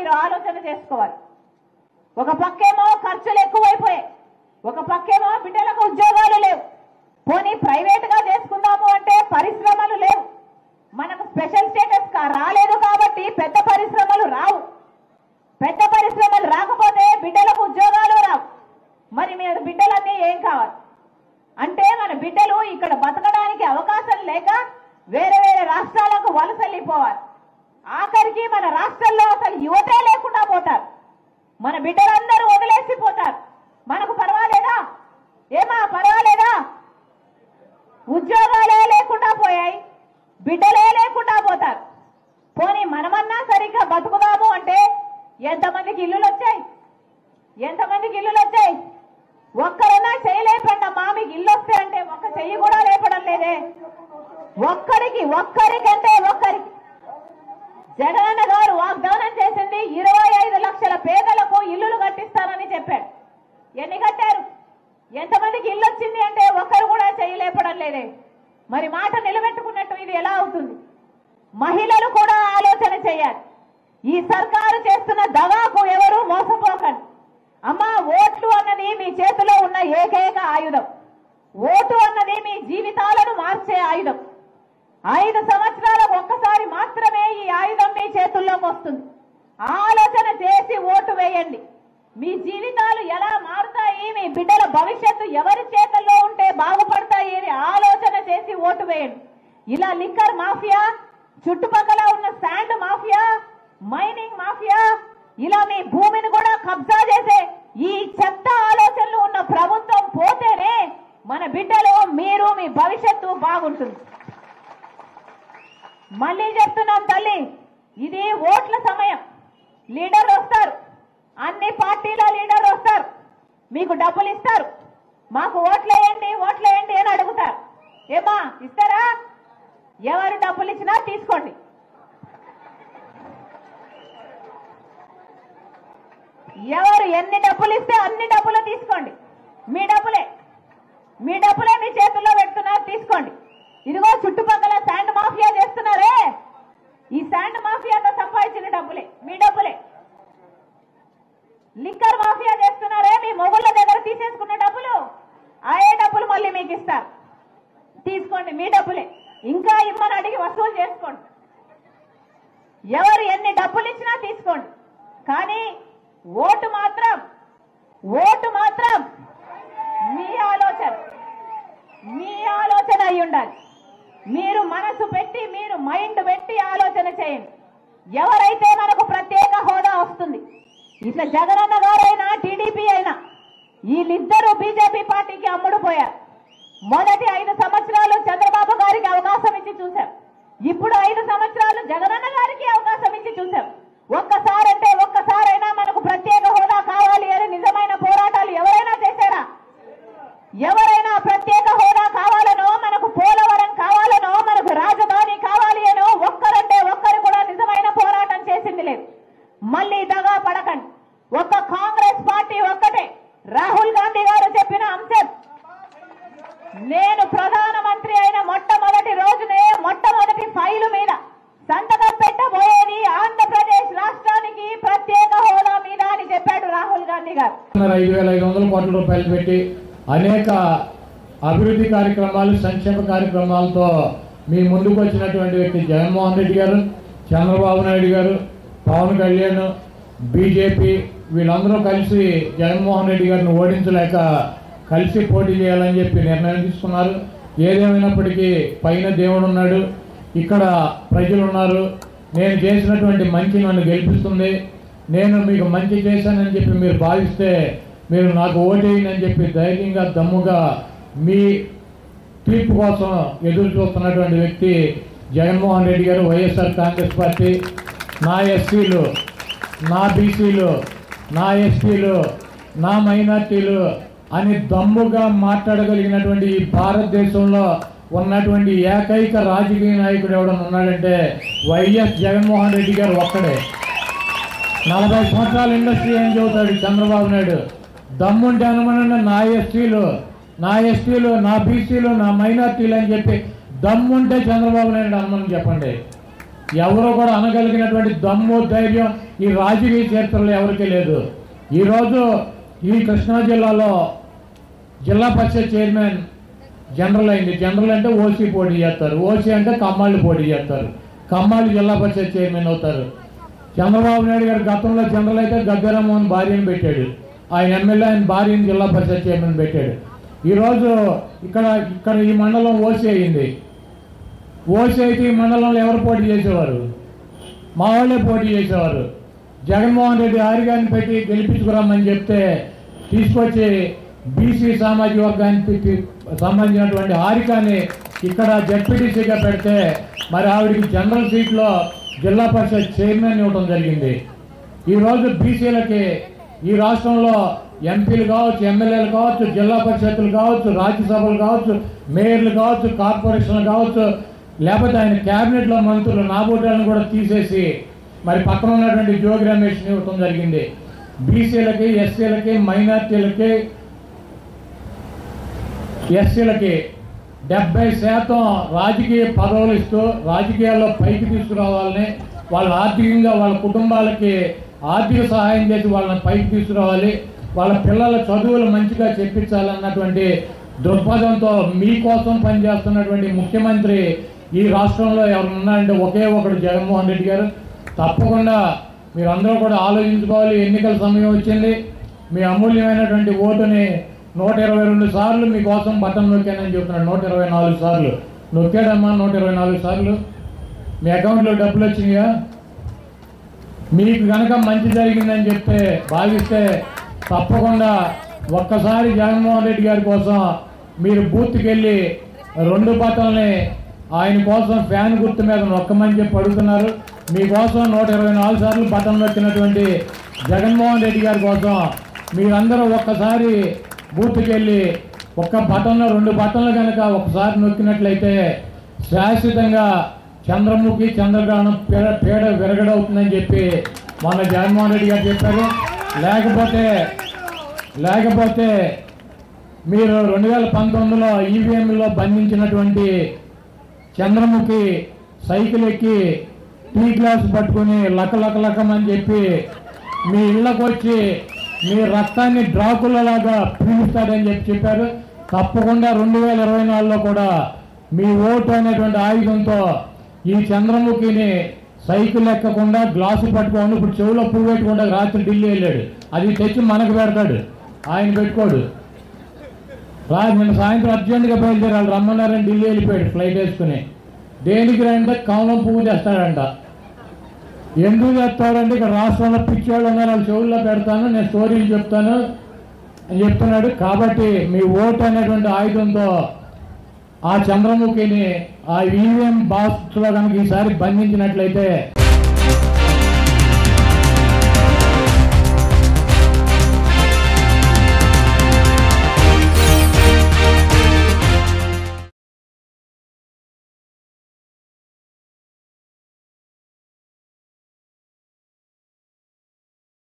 మీరు ఆలోచన చేసుకోవాలి ఒక పక్కేమో ఖర్చులు ఎక్కువైపోయాయి ఒక పక్కేమో బిడ్డలకు ఉద్యోగాలు లేవు పోనీ ప్రైవేట్ గా చేసుకుందాము అంటే పరిశ్రమలు లేవు మనకు స్పెషల్ స్టేటస్ కా- రాలేదు కాబట్టి పెద్ద పరిశ్రమలు రావు పెద్ద పరిశ్రమలు రాకపోతే బిడ్డలకు ఉద్యోగాలు రావు మరి మీరు బిడ్డలన్నీ ఏం కావాలి అంటే మన బిడ్డలు ఇక్కడ బతకడానికి అవకాశం లేక వేరే వేరే రాష్ట్రాలకు వలసల్లిపోవాలి ఆఖరికి మన రాష్ట్రంలో అసలు యువతే లేకుండా పోతారు మన బిడ్డలందరూ వదిలేసిపోతారు మనకు పర్వాలేదా ఏమా పర్వాలేదా ఉద్యోగాలే లేకుండా పోయాయి బిడ్డలే లేకుండా పోతారు పోనీ మనమన్నా సరిగ్గా బతుకుదాము అంటే ఎంతమందికి ఇల్లులు వచ్చాయి ఎంతమందికి ఇల్లులు వచ్చాయి ఒక్కరన్నా చేయలేపండి అమ్మా మీకు ఇల్లు వస్తే అంటే ఒక్క చెయ్యి కూడా లేపడం లేదే ఒక్కరికి ఒక్కరికంటే ఒక్కరికి జగనన్న గారు వాగ్దానం చేసింది ఇరవై ఐదు లక్షల పేదలకు ఇల్లులు కట్టిస్తానని చెప్పాడు ఎన్ని కట్టారు ఎంతమందికి ఇల్లు వచ్చింది అంటే ఒక్కరు కూడా చేయలేపడం లేదే మరి మాట నిలబెట్టుకున్నట్టు ఇది ఎలా అవుతుంది మహిళలు కూడా ఆలోచన చేయాలి ఈ సర్కారు చేస్తున్న దగాకు ఎవరు మోసపోకండి అమ్మా ఓట్లు అన్నది మీ చేతిలో ఉన్న ఏకైక ఆయుధం ఓటు అన్నది మీ జీవితాలను మార్చే ఆయుధం ఐదు సంవత్సరాలకు ఒక్కసారి మాత్రమే ఈ ఆయుధం మీ చేతుల్లోకి వస్తుంది ఆలోచన చేసి ఓటు వేయండి మీ జీవితాలు ఎలా మారుతాయి మీ బిడ్డల భవిష్యత్తు ఎవరి చేతుల్లో ఉంటే బాగుపడతాయి అని ఆలోచన చేసి ఓటు వేయండి ఇలా లిక్కర్ మాఫియా చుట్టుపక్కల ఉన్న శాండ్ మాఫియా మైనింగ్ మాఫియా ఇలా మీ భూమిని కూడా కబ్జా చేసే ఈ చెత్త ఆలోచనలు ఉన్న ప్రభుత్వం పోతేనే మన బిడ్డలు మీరు మీ భవిష్యత్తు బాగుంటుంది మళ్ళీ చెప్తున్నాం తల్లి ఇది ఓట్ల సమయం లీడర్లు వస్తారు అన్ని పార్టీల లీడర్లు వస్తారు మీకు డబ్బులు ఇస్తారు మాకు ఓట్లేయండి ఓట్లేయండి అని అడుగుతారు ఏమా ఇస్తారా ఎవరు డబ్బులు ఇచ్చినా తీసుకోండి ఎవరు ఎన్ని డబ్బులు ఇస్తే అన్ని డబ్బులు తీసుకోండి మీ డబ్బులే మీ డబ్బులే మీ చేతుల్లో పెడుతున్నారు తీసుకోండి ఇదిగో చుట్టుపక్కల శాండ్ మాఫియా చేస్తున్నారే ఈ శాండ్ మాఫియాతో సంపాదించిన డబ్బులే మీ డబ్బులే లిక్కర్ మాఫియా చేస్తున్నారే మీ మొగుళ్ళ దగ్గర తీసేసుకున్న డబ్బులు ఆయే డబ్బులు మళ్ళీ మీకు ఇస్తారు తీసుకోండి మీ డబ్బులే ఇంకా ఇమ్మని అడిగి వసూలు చేసుకోండి ఎవరు ఎన్ని డబ్బులు ఇచ్చినా తీసుకోండి కానీ ఓటు మాత్రం ఓటు మాత్రం మీ ఆలోచన మీ ఆలోచన అయి ఉండాలి మీరు మనసు పెట్టి మీరు మైండ్ పెట్టి ఆలోచన చేయండి ఎవరైతే మనకు ప్రత్యేక హోదా వస్తుంది ఇట్లా జగనన్న గారైనా టీడీపీ అయినా వీళ్ళిద్దరూ బీజేపీ పార్టీకి అమ్ముడు పోయారు మొదటి ఐదు సంవత్సరాలు చంద్రబాబు గారికి అవకాశం ఇచ్చి చూశాం ఇప్పుడు ఐదు సంవత్సరాలు జగనన్న గారికి అవకాశం ఇచ్చి చూశాం ఒక్కసారంటే ఒక్కసారైనా మనకు ప్రత్యేక హోదా కావాలి అని నిజమైన పోరాటాలు ఎవరైనా చేశారా ఎవరైనా ప్రత్యేక హోదా కావాలనో మనకు పోలవరం కావాలనో మనకు రాజధాని కావాలి అనో ఒక్కరంటే ఒక్కరు కూడా నిజమైన పోరాటం చేసింది లేదు మళ్ళీ దగా పడకండి ఒక్క కాంగ్రెస్ పార్టీ ఒక్కటే రాహుల్ గాంధీ గారు చెప్పిన అంశం నేను ప్రధానమంత్రి అయిన మొట్టమొదటి రోజునే మొట్టమొదటి ఫైలు మీద సంతకం పెట్టబోయేది ఆంధ్రప్రదేశ్ రాష్ట్రానికి ప్రత్యేక హోదా మీద అని చెప్పాడు రాహుల్ గాంధీ గారు సుమారు ఐదు వేల ఐదు వందల కోట్ల రూపాయలు పెట్టి అనేక అభివృద్ధి కార్యక్రమాలు సంక్షేమ కార్యక్రమాలతో మీ ముందుకు వచ్చినటువంటి వ్యక్తి జగన్మోహన్ రెడ్డి గారు చంద్రబాబు నాయుడు గారు పవన్ కళ్యాణ్ బీజేపీ వీళ్ళందరూ కలిసి జగన్మోహన్ రెడ్డి గారిని ఓడించలేక కలిసి పోటీ చేయాలని చెప్పి నిర్ణయం తీసుకున్నారు ఏదేమైనప్పటికీ పైన దేవుడు ఉన్నాడు ఇక్కడ ప్రజలు ఉన్నారు నేను చేసినటువంటి మంచి నన్ను గెలిపిస్తుంది నేను మీకు మంచి చేశానని చెప్పి మీరు భావిస్తే మీరు నాకు ఓటేయండి అని చెప్పి ధైర్యంగా దమ్ముగా మీ తీర్పు కోసం ఎదురు చూస్తున్నటువంటి వ్యక్తి జగన్మోహన్ రెడ్డి గారు వైఎస్ఆర్ కాంగ్రెస్ పార్టీ నా ఎస్సీలు నా బీసీలు నా ఎస్టీలు నా మైనార్టీలు అని దమ్ముగా మాట్లాడగలిగినటువంటి ఈ భారతదేశంలో ఉన్నటువంటి ఏకైక రాజకీయ నాయకుడు ఎవడన్నా ఉన్నాడంటే వైఎస్ జగన్మోహన్ రెడ్డి గారు ఒక్కడే నలభై సంవత్సరాల ఇండస్ట్రీ ఏం చెబుతాడు చంద్రబాబు నాయుడు దమ్ముంటే అనుమనండి నా ఎస్టీలు నా ఎస్టీలు నా బీసీలు నా మైనార్టీలు అని చెప్పి దమ్ముంటే చంద్రబాబు నాయుడు అనుమని చెప్పండి ఎవరు కూడా అనగలిగినటువంటి దమ్ము ధైర్యం ఈ రాజకీయ చరిత్రలో ఎవరికీ లేదు ఈరోజు ఈ కృష్ణా జిల్లాలో జిల్లా పరిషత్ చైర్మన్ జనరల్ అయింది జనరల్ అంటే ఓసీ పోటీ చేస్తారు ఓసీ అంటే కమ్మాళ్ళు పోటీ చేస్తారు కమ్మాళ్ళు జిల్లా పరిషత్ చైర్మన్ అవుతారు చంద్రబాబు నాయుడు గారు గతంలో జనరల్ అయితే గగ్గరమోహన్ భార్యను పెట్టాడు ఆయన ఎమ్మెల్యే ఆయన భార్యను జిల్లా పరిషత్ చైర్మన్ పెట్టాడు ఈరోజు ఇక్కడ ఇక్కడ ఈ మండలం ఓసీ అయింది ఓసీ అయితే ఈ మండలంలో ఎవరు పోటీ చేసేవారు మా వాళ్ళే పోటీ చేసేవారు జగన్మోహన్ రెడ్డి ఆరిగాన్ని పెట్టి గెలిపించుకురమ్మని చెప్తే తీసుకొచ్చి బీసీ సామాజిక వర్గానికి పెట్టి సంబంధించినటువంటి హారికాని ఇక్కడ జడ్పీటీసీగా పెడితే మరి ఆవిడకి జనరల్ సీట్లో జిల్లా పరిషత్ చైర్మన్ ఇవ్వడం జరిగింది ఈరోజు బీసీలకి ఈ రాష్ట్రంలో ఎంపీలు కావచ్చు ఎమ్మెల్యేలు కావచ్చు జిల్లా పరిషత్తులు కావచ్చు రాజ్యసభలు కావచ్చు మేయర్లు కావచ్చు కార్పొరేషన్లు కావచ్చు లేకపోతే ఆయన క్యాబినెట్లో మంత్రులు నాబోటాలను కూడా తీసేసి మరి పక్కన ఉన్నటువంటి జోగి రమేష్ని ఇవ్వటం జరిగింది బీసీలకి ఎస్సీలకి మైనార్టీలకి ఎస్సీలకి డెబ్బై శాతం రాజకీయ పదవులు ఇస్తూ రాజకీయాల్లో పైకి తీసుకురావాలని వాళ్ళ ఆర్థికంగా వాళ్ళ కుటుంబాలకి ఆర్థిక సహాయం చేసి వాళ్ళని పైకి తీసుకురావాలి వాళ్ళ పిల్లల చదువులు మంచిగా చెప్పించాలన్నటువంటి దృక్పథంతో మీకోసం పనిచేస్తున్నటువంటి ముఖ్యమంత్రి ఈ రాష్ట్రంలో ఎవరు ఉన్నారంటే ఒకే ఒకడు జగన్మోహన్ రెడ్డి గారు తప్పకుండా మీరందరూ కూడా ఆలోచించుకోవాలి ఎన్నికల సమయం వచ్చింది మీ అమూల్యమైనటువంటి ఓటుని నూట ఇరవై రెండు సార్లు మీకోసం బటన్ నొక్కానని చెప్తున్నాడు నూట ఇరవై నాలుగు సార్లు నొక్కాడమ్మా నూట ఇరవై నాలుగు సార్లు మీ అకౌంట్లో డబ్బులు వచ్చినాయా మీకు కనుక మంచి జరిగిందని చెప్తే భావిస్తే తప్పకుండా ఒక్కసారి జగన్మోహన్ రెడ్డి గారి కోసం మీరు బూత్కి వెళ్ళి రెండు బట్టల్ని ఆయన కోసం ఫ్యాన్ గుర్తు మీద నొక్కమని చెప్పి అడుగుతున్నారు మీకోసం నూట ఇరవై నాలుగు సార్లు బటన్ నొక్కినటువంటి జగన్మోహన్ రెడ్డి గారి కోసం మీరందరూ ఒక్కసారి బూత్కి వెళ్ళి ఒక్క బటన్లో రెండు బటన్లు కనుక ఒకసారి నొక్కినట్లయితే శాశ్వతంగా చంద్రముఖి చంద్రగ్రహణం పీడ పీడ విరగడవుతుందని చెప్పి మొన్న జగన్మోహన్ రెడ్డి గారు చెప్పారు లేకపోతే లేకపోతే మీరు రెండు వేల పంతొమ్మిదిలో ఈవీఎంలో బంధించినటువంటి చంద్రముఖి సైకిల్ ఎక్కి టీ గ్లాస్ పట్టుకుని లక లక లకమని చెప్పి మీ ఇళ్ళకు వచ్చి మీ రక్తాన్ని డ్రాకులలాగా పీలుస్తాడని చెప్పి చెప్పారు తప్పకుండా రెండు వేల ఇరవై నాలుగులో కూడా మీ ఓటు అనేటువంటి ఆయుధంతో ఈ చంద్రముఖిని సైకిల్ ఎక్కకుండా గ్లాసు పట్టుకోండి ఇప్పుడు చెవిలో పువ్వు పెట్టుకుంటా రాత్రి ఢిల్లీ వెళ్ళాడు అది తెచ్చి మనకు పెడతాడు ఆయన పెట్టుకోడు రా నిన్న సాయంత్రం అర్జెంటుగా బయలుదేరాలి రమ్మన్నారని ఢిల్లీ వెళ్ళిపోయాడు ఫ్లైట్ వేసుకుని దేనికి రంటే కమలం పువ్వు తెస్తాడంట ఎందుకు చెప్తాడంటే ఇక్కడ రాష్ట్రంలో పిచ్చోళ్ళు ఉన్నారు వాళ్ళ చెవుల్లో పెడతాను నేను స్టోరీలు చెప్తాను అని చెప్తున్నాడు కాబట్టి మీ ఓటు అనేటువంటి ఆయుధంతో ఆ చంద్రముఖిని ఆ ఈవీఎం బాక్స్లో కనుక ఈసారి బంధించినట్లయితే